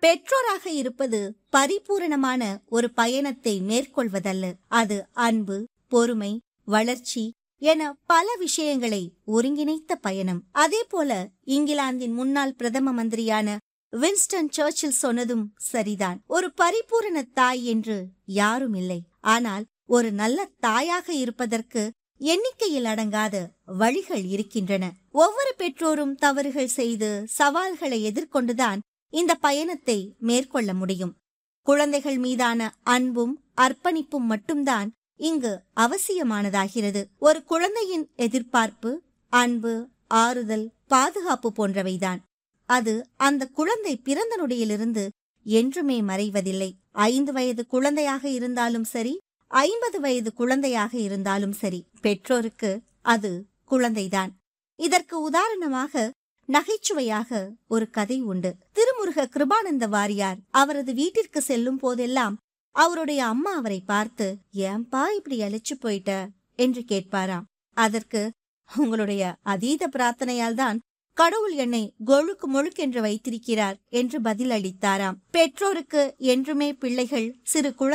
பெற்றோராக இருப்பது பரிபூரணமான ஒரு பயணத்தை மேற்கொள்வதல்ல அது அன்பு பொறுமை வளர்ச்சி என பல விஷயங்களை ஒருங்கிணைத்த பயணம் அதேபோல இங்கிலாந்தின் முன்னாள் பிரதம மந்திரியான வின்ஸ்டன் சர்ச்சில் சொன்னதும் சரிதான் ஒரு பரிபூரண தாய் என்று யாரும் இல்லை ஆனால் ஒரு நல்ல தாயாக இருப்பதற்கு எண்ணிக்கையில் அடங்காத வழிகள் இருக்கின்றன ஒவ்வொரு பெற்றோரும் தவறுகள் செய்து சவால்களை எதிர்கொண்டுதான் இந்த பயணத்தை மேற்கொள்ள முடியும் குழந்தைகள் மீதான அன்பும் அர்ப்பணிப்பும் மட்டும்தான் இங்கு அவசியமானதாகிறது ஒரு குழந்தையின் எதிர்பார்ப்பு அன்பு ஆறுதல் பாதுகாப்பு போன்றவைதான் அது அந்த குழந்தை பிறந்த நொடியிலிருந்து என்றுமே மறைவதில்லை ஐந்து வயது குழந்தையாக இருந்தாலும் சரி ஐம்பது வயது குழந்தையாக இருந்தாலும் சரி பெற்றோருக்கு அது குழந்தைதான் இதற்கு உதாரணமாக நகைச்சுவையாக ஒரு கதை உண்டு திருமுருக கிருபானந்த வாரியார் அவரது வீட்டிற்கு செல்லும் போதெல்லாம் அவருடைய அம்மா அவரை பார்த்து ஏன்பா இப்படி அழைச்சு போயிட்ட என்று கேட்பாராம் அதற்கு உங்களுடைய அதீத பிரார்த்தனையால் தான் கடவுள் என்னை கொழுக்கு முழுக்கென்று வைத்திருக்கிறார் என்று பதில் அளித்தாராம் பெற்றோருக்கு என்றுமே பிள்ளைகள் சிறு குழந்தை